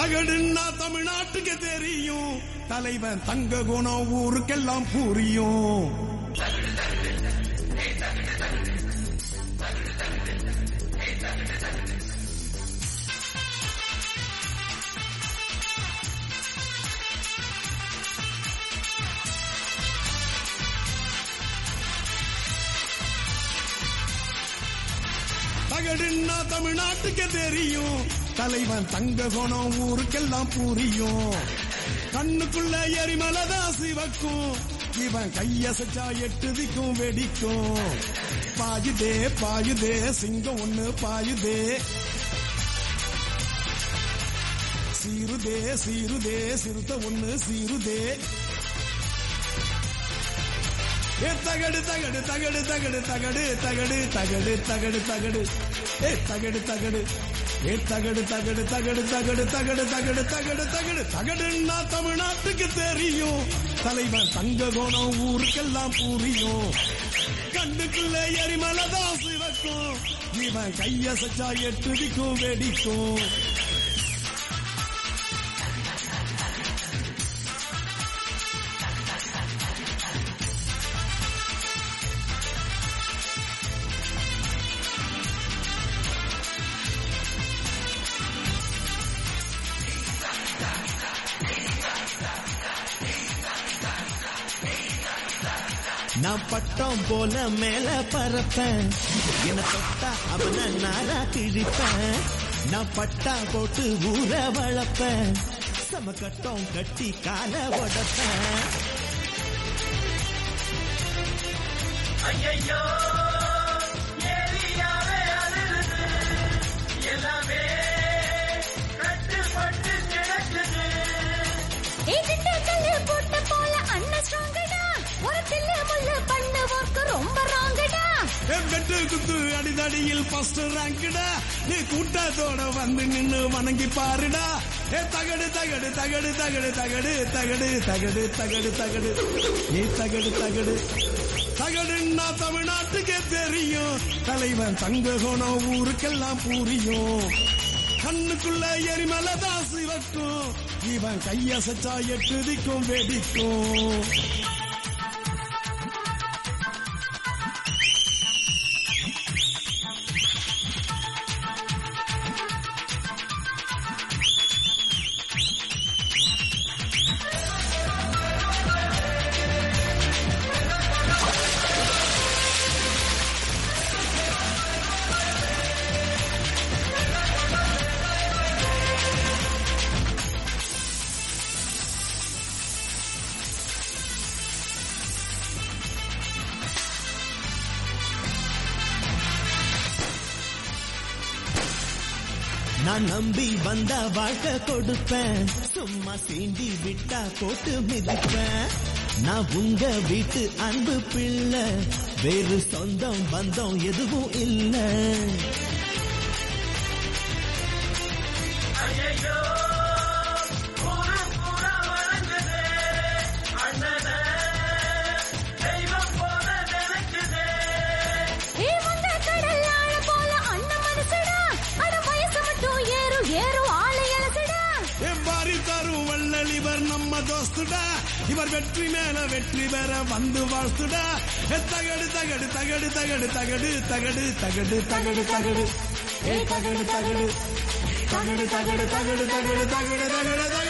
தகடுன்னா தமிழ்நாட்டுக்கு தெரியும் தலைவன் தங்க குணம் ஊருக்கெல்லாம் புரியும் தகடுன்னா தமிழ்நாட்டுக்கு தெரியும் தலைவன் தங்க குணம் ஊருக்கெல்லாம் புரியும் கண்ணுக்குள்ள எரிமலதான் சிவக்கும் இவன் கையசைச்சா எட்டு திக்கும் வெடிக்கும் பாயுதே பாயுதே சிங்கம் ஒண்ணு பாயுதே சீருதே சீருதே சிறுத்தை ஒண்ணு சீருதே ஏ தகடு தகடு தகடு தகடு தகடு தகடு தகடு தகடு தகடு ஏ தகடு தகடு ஏ தகடு தகடு தகடு தகடு தகடு தகடு தகடு தகடு தகடுன்னா தமிழ்நாட்டுக்கு தெரியும் தலைவன் தங்க கோணம் ஊருக்கெல்லாம் புரியும் கண்ணுக்குள்ள எரிமலதான் சிவக்கும் இவன் கையசைச்சா எட்டுதிக்கும் வெடிக்கும் நான் பட்டம் போல மேல பறப்பேன் என்ன தொட்டா அவன நாரா கிழிப்பேன் நான் பட்டா போட்டு ஊற வளர்ப்பேன் சம கட்டம் கட்டி கால உடப்பேன் ஐயையோ ஏரியாவே அதிருது எல்லாமே கட்டுப்பட்டு கிடக்குது ஏகிட்ட கல்லு போட்ட போல அண்ணன் ஸ்ட்ராங்கடா ஒரு தில்லு முள்ளு பண்ணு ஒர்க்கு ரொம்ப ராங்கடா ஏ வெட்டு குத்து அடிதடியில் ஃபர்ஸ்ட் ரேங்க்டா நீ கூட்டத்தோட வந்து நின்னு வணங்கி பாருடா ஏ தகடு தகடு தகடு தகடு தகடு தகடு தகடு தகடு தகடு ஏ தகடு தகடு தகடுன்னா தமிழ்நாட்டுக்கே தெரியும் தலைவன் தங்க குணம் ஊருக்கெல்லாம் புரியும் கண்ணுக்குள்ள எரிமலதான் சிவக்கும் இவன் கையசைச்சா எட்டு திக்கும் வெடிக்கும் நான் நம்பி வந்த வாழ்க்கை கொடுப்பேன் சும்மா சீண்டி விட்டா போட்டு மிதிப்பேன் நான் உங்க வீட்டு அன்பு பிள்ளை வேறு சொந்தம் பந்தம் எதுவும் இல்லை ஐயையோ ஊரு பூரா வணங்குது அண்ணனை தெய்வம் போல நினைக்குது ஏ வந்த கடல் ஆழ போல அண்ணன் மனசுடா அட வயசு மட்டும் ஏறும் ஏறும் ஆளு இழசுடா எவ்வாறு தரும் வள்ளல் இவர் நம்ம தோஸ்துடா இவர் வெற்றி மேல வெற்றி பெற வந்து வாழ்த்துடா ஏ தகடு தகடு தகடு தகடு தகடு தகடு தகடு தகடு தகடு ஏ தகடு தகடு தகடு தகடு தகடு தகடு தகடு தகடு தகடு